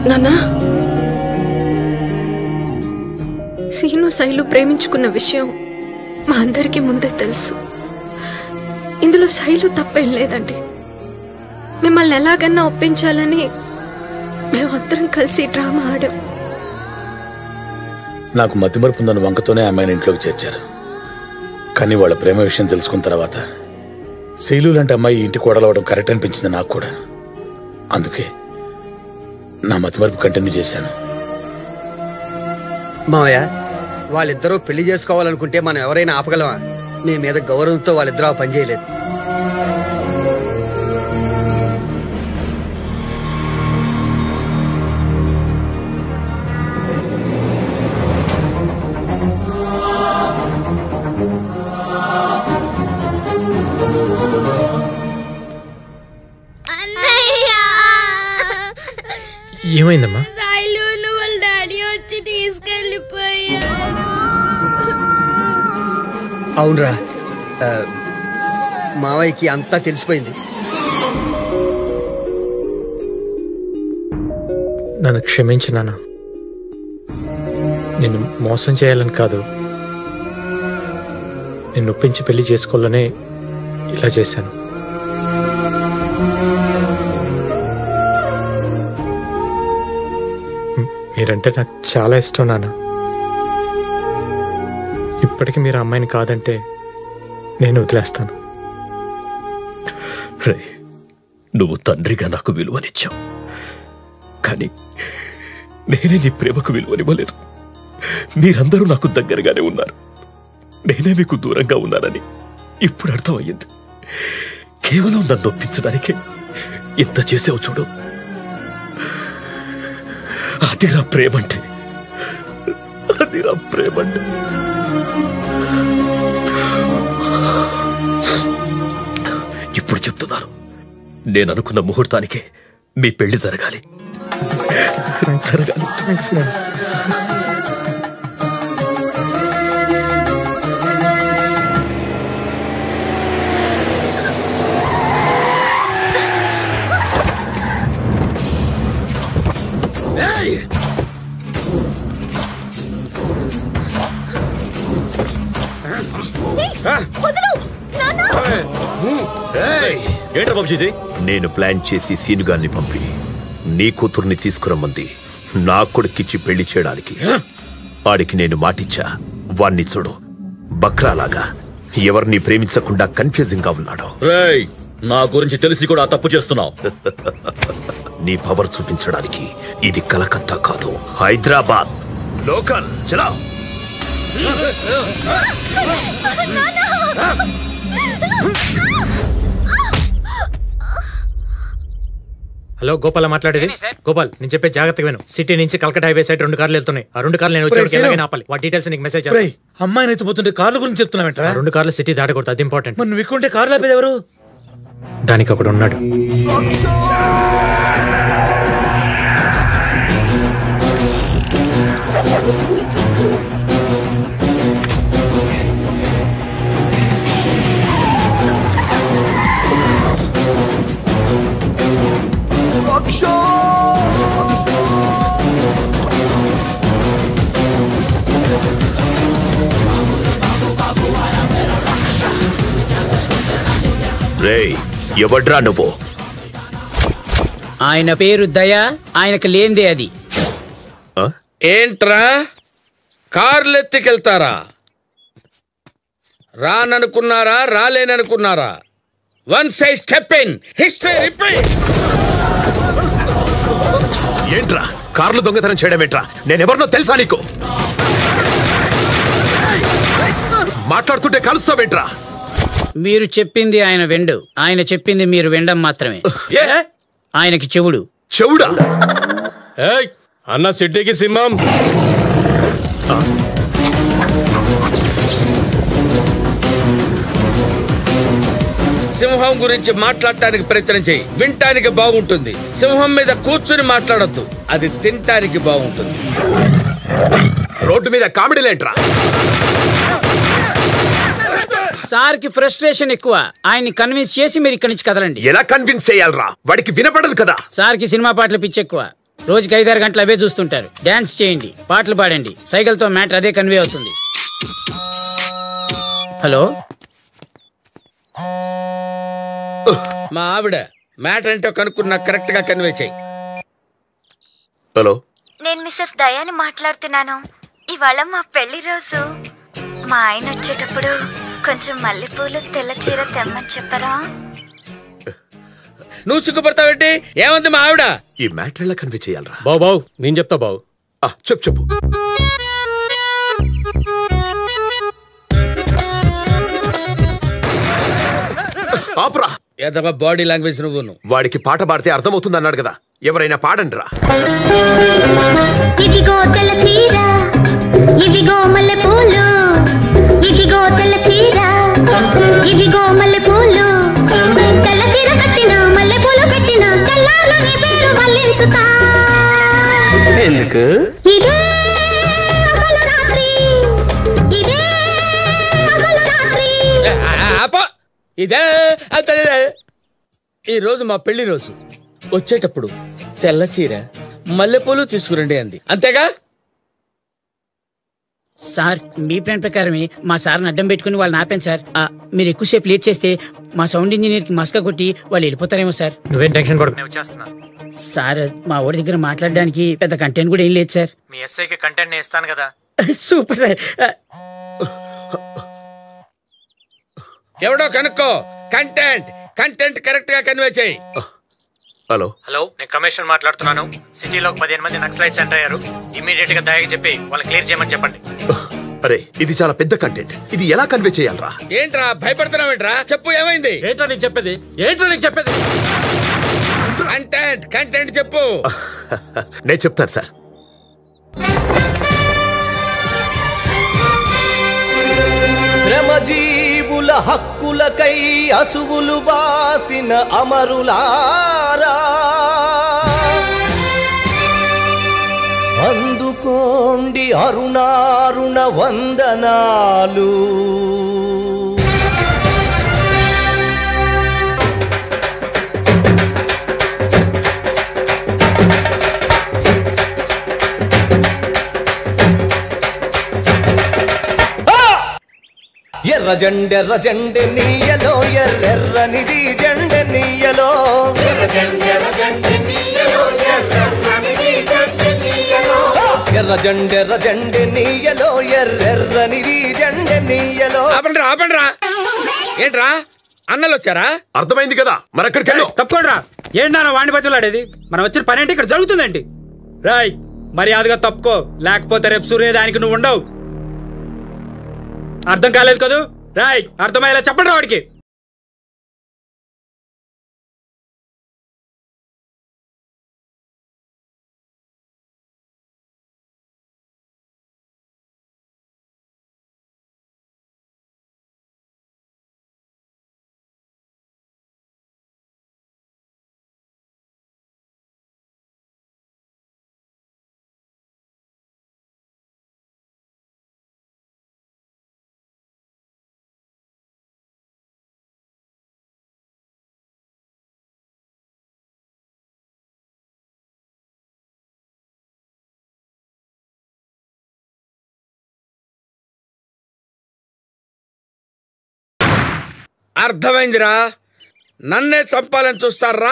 నానా సీను శైలు ప్రేమించుకున్న విషయం మా అందరికీ ముందే తెలుసు ఇందులో శైలు తప్పేం లేదండి మిమ్మల్ని ఎలాగన్నా ఒప్పించాలని మేమందరం కలిసి డ్రామా ఆడాం నాకు మతిమరుపు ఉందని వంకతోనే అమ్మాయిని ఇంట్లోకి చేర్చారు కానీ వాళ్ళ ప్రేమ విషయం తెలుసుకున్న తర్వాత శైలు లాంటి అమ్మాయి ఇంటి కోడలవడం కరెక్ట్ అనిపించింది నాకు కూడా అందుకే నా మతిమరుపు కంటిన్యూ చేశాను మావయ్య వాళ్ళిద్దరూ పెళ్లి చేసుకోవాలనుకుంటే మనం ఎవరైనా ఆపగలమా నీ మీద గౌరవంతో వాళ్ళిద్దరూ ఆ పని చేయలేదు ఏమైందమ్మా శైలును వాళ్ళ డాడీ వచ్చి తీసుకెళ్ళిపోయాడు అవునరా ఆ, మావయ్యకి అంతా తెలిసిపోయింది నన్ను క్షమించు నాన్న నిన్ను మోసం చేయాలని కాదు నిన్ను ఒప్పించి పెళ్లి చేసుకోవాలనే ఇలా చేశాను మ్- మీరంటే నాకు చాలా ఇష్టం నాన్న ఇప్పటికి మీరు ఆ అమ్మాయిని కాదంటే నేను వదిలేస్తాను రే నువ్వు తండ్రిగా నాకు విలువనిచ్చావు కానీ నేనే నీ ప్రేమకు విలువనివ్వలేదు మీరందరూ నాకు దగ్గరగానే ఉన్నారు నేనే మీకు దూరంగా ఉన్నానని ఇప్పుడు అర్థమయ్యింది కేవలం నన్ను ఒప్పించడానికే ఇంత చేసావు చూడు అదిరా ప్రేమంటే అదిరా ప్రేమంటే ఇప్పుడు చెప్తున్నాను నేను అనుకున్న ముహూర్తానికే మీ పెళ్లి జరగాలి జరగాలి ఏంట్రా బాబుజీది నేను ప్లాన్ చేసి సీనుగాన్ని పంపి నీ కూతుర్ని తీసుకురమ్మంది నా కొడుకిచ్చి పెళ్లి చేయడానికి వాడికి నేను మాటిచ్చా వాణ్ణి చూడు బక్రాలాగా ఎవరిని ప్రేమించకుండా కన్ఫ్యూజింగ్ గా ఉన్నాడు రేయ్ నా గురించి తెలిసి కూడా తప్పు చేస్తున్నావు నీ పవర్ చూపించడానికి ఇది కలకత్తా కాదు హైదరాబాద్ లోకల్ చలా హలో గోపాల్ మాట్లాడేది గోపాల్ నేను చెప్పే జాగ్రత్తగా విను సిటీ నుంచి కల్కటా హైవే సైడ్ రెండు కార్లు వెళ్తున్నాయి ఆ రెండు కార్లు నేను వచ్చేవాడికి ఒరేయ్, ఎలాగైనా ఆపాలి వాటి డీటెయిల్స్ నీకు మెసేజ్ రేయ్, అమ్మాయిని ఎత్తిపోతుంటే కార్ల గురించి చెప్తున్నావేంట్రా రెండు కార్లు సిటీ దాటకూడదు అది ఇంపార్టెంట్ మరి నువ్వు ఎక్కుంటే కార్లు ఆపేది ఎవరు దానికి ఒకడు ఉన్నాడు రేయ్ ఎవడ్రా నువ్వు ఆయన పేరు దయ ఆయనకు లేందే అది ఏంట్రా కార్లు ఎత్తికెళ్తారా రాననుకున్నారా రాలేననుకున్నారా one size step in history repeat ఏంట్రా కార్లు దొంగతనం చేయడం ఏంట్రా నేనెవరినో తెలుసా నీకు మాట్లాడుతుంటే కలుస్తావేంట్రా మీరు చెప్పింది ఆయన వెండు ఆయన చెప్పింది మీరు వినడం మాత్రమే ఆయనకి చెవుడు చెవుడా అన్న సిటీకి సింహం సింహం గురించి మాట్లాడటానికి ప్రయత్నం చేయి వినటానికి బాగుంటుంది సింహం మీద కూర్చుని మాట్లాడొద్దు అది తినటానికి బాగుంటుంది రోడ్డు మీద కామెడీలేంట్రా సార్కి ఫ్రస్ట్రేషన్ ఎక్కువ ఆయన్ని కన్విన్స్ చేసి మీరు ఇక్కడి నుంచి కదలండి ఎలా కన్విన్స్ చేయాలరా వాడికి వినపడదు కదా సార్కి సినిమా పాటలు పిచ్చి ఎక్కువ రోజుకి ఐదారు గంటలు అవే చూస్తుంటారు డాన్స్ చేయండి పాటలు పాడండి సైకిల్తో మ్యాటర్ అదే కన్వే అవుతుంది హలో మా ఆవిడ మ్యాటర్ ఏంటో కనుక్కున్నా కరెక్ట్ గా కన్వే చేయి హలో నేను మిస్సెస్ దయాని మాట్లాడుతున్నాను ఇవాళ మా పెళ్లి రోజు మా ఆయన వచ్చేటప్పుడు కొంచెం మల్లెపూలు తెల్ల చీర తెమ్మని చెప్పరా నువ్వు సిగ్గుపడతావేంటి ఏమంది మా ఆవిడ ఈ మ్యాటర్ ఎలా కన్వే చేయాలరా బావు బావు నేను చెప్తా బావు ఆ, చెప్పు చెప్పు ఆపురా ఏదబ్బా బాడీ లాంగ్వేజ్ నువ్వు వాడికి పాట పాడితే అర్థమవుతుంది అన్నాడు కదా ఎవరైనా పాడండి రా ఇదిగో తెల్ల చీర ఇదిగో మల్లె పూలు ఇదిగో తెల్ల చీర ఇదిగో మల్లె పూలు తెల్ల చీర కట్టిన మల్లె పూలు పెట్టిన తెల్లార్లు నీ పేరు వల్లించుతా ఎందుకు ఇదే అసలు రాత్రి ఇదే అసలు రాత్రి ఆపో ఇదే అదే. ఈ రోజు మా పెళ్లి రోజు వచ్చేటప్పుడు తెల్ల చీర మల్లెపూలు తీసుకురండి అంది అంతేగా సార్ మీ ప్లాన్ ప్రకారమే మా సార్ని అడ్డం పెట్టుకుని వాళ్ళని ఆపాను సార్ ఆ, మీరు ఎక్కువసేపు లేట్ చేస్తే మా సౌండ్ ఇంజనీర్కి మస్క కొట్టి వాళ్ళు వెళ్ళిపోతారేమో సార్ నువ్వేం టెన్షన్ పడకు నేను వచ్చేస్తున్నా సార్ మా ఊరి దగ్గర మాట్లాడడానికి పెద్ద కంటెంట్ కూడా ఏం లేదు సార్ మీ ఎస్ఐకి కంటెంట్ నేను ఇస్తాను కదా సూపర్ సార్ ఆ, ఎవడో కనుక్కో కంటెంట్ కంటెంట్ కరెక్ట్ గా కన్వే చేయి హలో హలో నేను కమిషనర్ మాట్లాడుతున్నాను సిటీలో ఒక పదిహేను మంది నక్సలైట్స్ ఎంటర్ అయ్యారు ఇమీడియట్ గా దయకి చెప్పి వాళ్ళని క్లియర్ చేయమని చెప్పండి అరే ఇది చాలా పెద్ద కంటెంట్ ఇది ఎలా కన్వే చేయాలరా ఏంట్రా భయపడుతున్నావేంట్రా చెప్పు ఏమైంది ఏంటో నీకు చెప్పేది ఏంటో నీకు చెప్పేది కంటెంట్ కంటెంట్ చెప్పు నేను చెప్తాను సార్ శ్రమజీవుల హక్కులకై అసువులు బాసిన అమరులారా అందుకోండి అరుణారుణ వందనాలు ఎర్ర జెండెర్ర జెండె నీయలో ఎర్రెర్రనిది జెండె నీయలో ఎర్ర జెండెర్ర జెండె నీయలో ఎర్రెర్రనిది జెండె నీయలో ఆపండి రా ఆపండి రా ఏంట్రా అన్నలు వచ్చారా అర్థమైంది కదా మరెక్కడికి వెళ్ళు తప్పుకోండి రా ఏంటి నాన్న వాణి బతులాడేది మనం వచ్చిన పని ఏంటి ఇక్కడ జరుగుతుందేంటి రాయ్ మర్యాదగా తప్పుకో లేకపోతే రేపు సూర్యదానికి నువ్వు ఉండవు అర్థం కాలేదు కదూ రాయ్ అర్థమయ్యేలా చెప్పండి రా వాడికి అర్థమైందిరా నన్నే చంపాలని చూస్తారా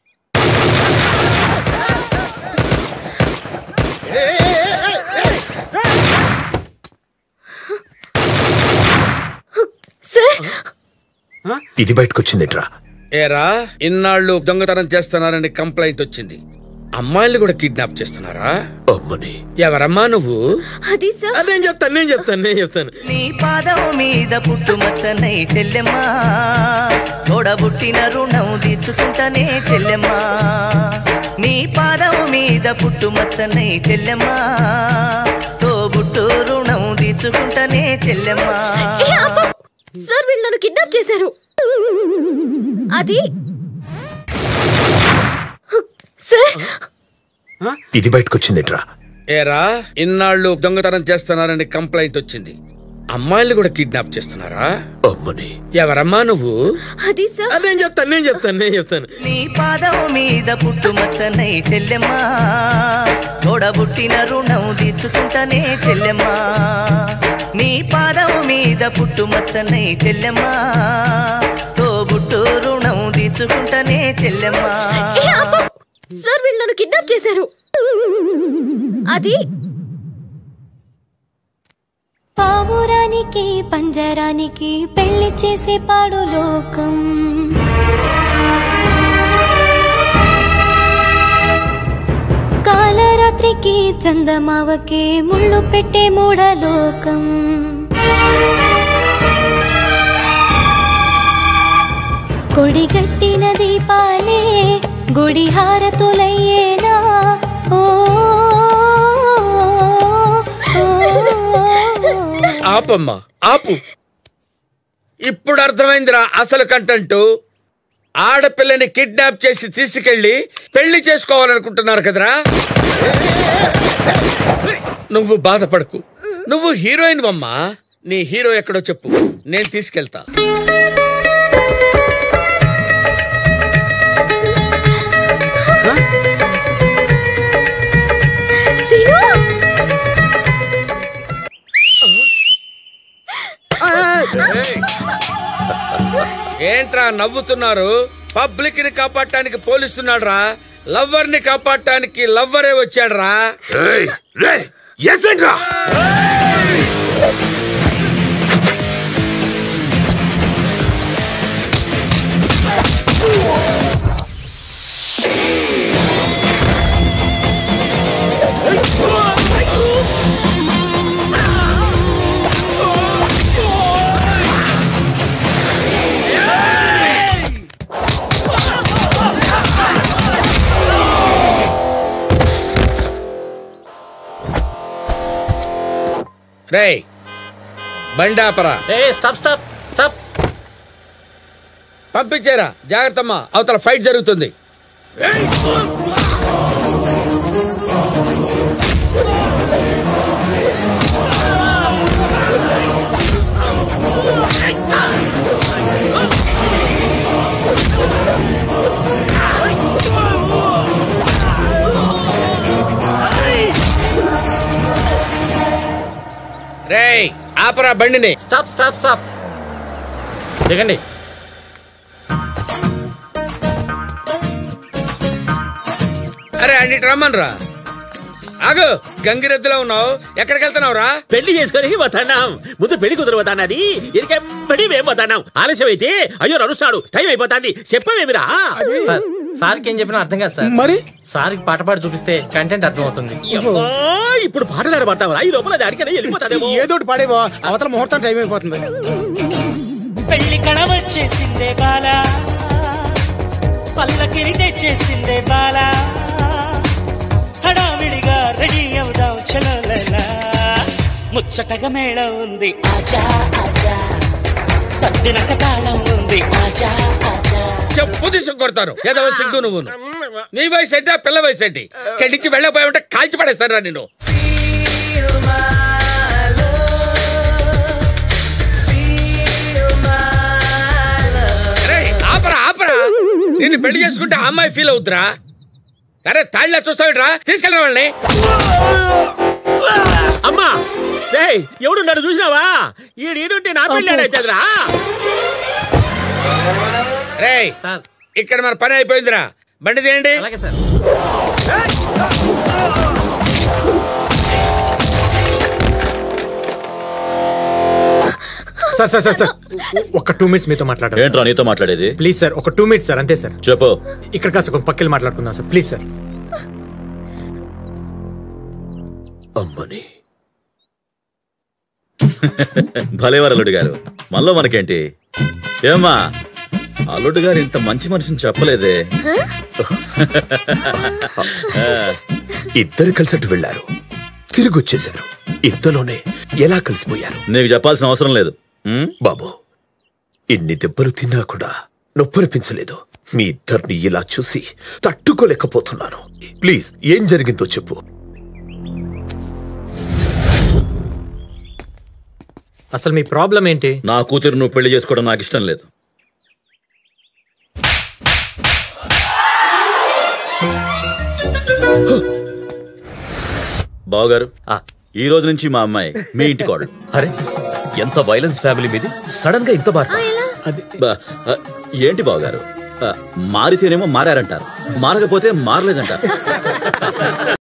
సార్ ఇది బయటకు వచ్చిందిట్రా ఏరా ఇన్నాళ్ళు దొంగతనం చేస్తున్నారని కంప్లైంట్ వచ్చింది అమ్మాయిలు కూడా కిడ్నాప్ చేస్తున్నారా అమ్మని ఎవరమ్మా నువ్వు అది సార్ నేను చెప్తాను నేను చెప్తాను నేను చెప్తాను నీ పాదం మీద పుట్టుమచ్చనై చెల్లెమ్మా తోడబుట్టిన రుణం తీర్చుకుంటానే చెల్లెమ్మా నీ పాదం మీద పుట్టుమచ్చనై చెల్లెమ్మా తోబుట్టు రుణం తీర్చుకుంటానే చెల్లెమ్మా ఏ, ఆపు! సార్ వీళ్ళు నన్ను కిడ్నాప్ చేశారు అది సార్ ఇది బయటకు వచ్చిందిట్రా ఏరా ఇన్నాళ్ళు దొంగతనం చేస్తున్నారని కంప్లైంట్ వచ్చింది అమ్మాయిలు కూడా కిడ్నాప్ చేస్తున్నారా అమ్మని ఎవరమ్మా నువ్వు అది సార్ నేను చెప్తాను నేను చెప్తాను నేను చెప్తాను నీ పాదం మీద పుట్టుమచ్చనై చెల్లెమ్మా తోడబుట్టిన రుణం తీర్చుకుంటానే చెల్లెమ్మా నీ పాదం మీద పుట్టుమచ్చనై చెల్లెమ్మా తోబుట్టు రుణం తీర్చుకుంటానే చెల్లెమ్మా ఏ, ఆపు! సార్ వీళ్ళు నన్ను కిడ్నాప్ చేశారు అది పావురానికి పంజరానికి పెళ్లి చేసే పాడు లోకం కాలరాత్రికి చందమావకి ముళ్ళు పెట్టే మూఢలోకం కొడిగట్టిన దీపాలే గుడి హారతులయ్యేనా ఓ ఓ, ఓ. ఆపమ్మా ఆపు ఇప్పుడు అర్థమైందిరా అసలు కంటెంట్ ఆడపిల్లని కిడ్నాప్ చేసి తీసుకెళ్లి పెళ్లి చేసుకోవాలనుకుంటున్నారు కదరా నువ్వు బాధపడకు నువ్వు హీరోయిన్ అమ్మా నీ హీరో ఎక్కడో చెప్పు నేను తీసుకెళ్తా సీను ఏంట్రా నవ్వుతున్నారు పబ్లిక్ ని కాపాడటానికి పోలీసున్నాడు రా లవ్వర్ ని కాపాడటానికి లవ్వరే వచ్చాడ్రా రే బండాపరా స్టాప్ స్టాప్ స్టాప్ పంపించారా జాగ్రత్తమ్మా అవతల ఫైట్ జరుగుతుంది రేయ్ ఆపరా బండిని స్టాప్ స్టాప్ స్టాప్ దిగండి అరే అన్నిటి రమ్మన్రా ఆగు గంగిరెద్దులో ఉన్నావు ఎక్కడికి వెళ్తున్నావు రా పెళ్లి చేసుకొని పోతాన్నాం ముందు పెళ్లి కుదరబోతానది ఇరికెంబడి మేము పోతాన్నాం ఆలస్యం అయితే అయ్యో నడుస్తాడు టైం అయిపోతాంది చెప్పవేమిరా సార్ సార్కి ఏం చెప్పినా అర్థం కాదు సార్ మరి సార్కి పాట పాడి చూపిస్తే కంటెంట్ అర్థం అవుతుంది అబ్బా, ఇప్పుడు పాటలు ఆడబడతావరా ఈ లోపల అది అడిగినా వెళ్ళిపోతాదేమో ఏదోటి పాడేవో అవతల ముహూర్తం టైం అయిపోతుంది పెళ్లి కళ వచ్చేసిందే బాల పల్లకిని తెచ్చేసిందే బాల హడావిడిగా రెడీ అవుదాం చలోలలా ముచ్చటగా మేళ ఉంది ఆజా ఆజా పద్దినక తాళం ఉంది ఆజా ఆజా చెప్పు తీసుకొడతాను ఏదో సిగ్గు నువ్వు నీ వయసు ఏంటి ఆ పిల్ల వయసు ఏంటి ఇక్కడి నుంచి వెళ్ళకపోయామంటే కాల్చి పడేస్తారా నిన్ను అరే, ఆపరా ఆపరా నిన్ను పెళ్లి చేసుకుంటే ఆ అమ్మాయి ఫీల్ అవుతురా అరే తాళ్ళ చూస్తావిట్రా తీసుకెళ్ళిన వాళ్ళని అమ్మా రేయ్ ఎవడున్నాడు చూసినావా ఈడు ఈడుంటే నా పెళ్లి ఆడైతుందిరా రేయ్ ఇక్కడ మన పని అయిపోయిందిరా బండి తీయండి అలాగే sir sir sir sir sir ఒక టూ మినిట్స్ మీతో మాట్లాడాలి ఏంట్రా నీతో మాట్లాడేది ప్లీజ్ సార్ ఒక టూ మినిట్స్ సార్ అంతే సార్ చెప్పు ఇక్కడ కాస్త కొంచెం పక్కకి మాట్లాడుకుందాం సార్ ప్లీజ్ సార్ అమ్మని భలేవారు అల్లుడు గారు మనలో మనకేంటి ఏమ్మా అల్లుడు గారు ఇంత మంచి మనిషిని చెప్పలేదే ఆ, ఇద్దరు కలిసట్టు వెళ్ళారు తిరిగి వచ్చేశారు ఇంతలోనే ఎలా కలిసిపోయారు నీకు చెప్పాల్సిన అవసరం లేదు ఉం? బాబు ఇన్ని దెబ్బలు తిన్నా కూడా నొప్పనిపించలేదు మీ ఇద్దరిని ఇలా చూసి తట్టుకోలేకపోతున్నాను ప్లీజ్ ఏం జరిగిందో చెప్పు అసలు మీ ప్రాబ్లం ఏంటి నా కూతురు నువ్వు పెళ్లి చేసుకోవడం నాకు ఇష్టం లేదు బావగారు ఈ రోజు నుంచి మా అమ్మాయి మీ ఇంటి కోడలు అరే ఎంత వైలెన్స్ ఫ్యామిలీ మీది సడన్ గా ఇంత బాట బా- ఆ, ఏంటి బావగారు ఆ, మారితేనేమో మారారంటారు మారకపోతే మారలేదంటారు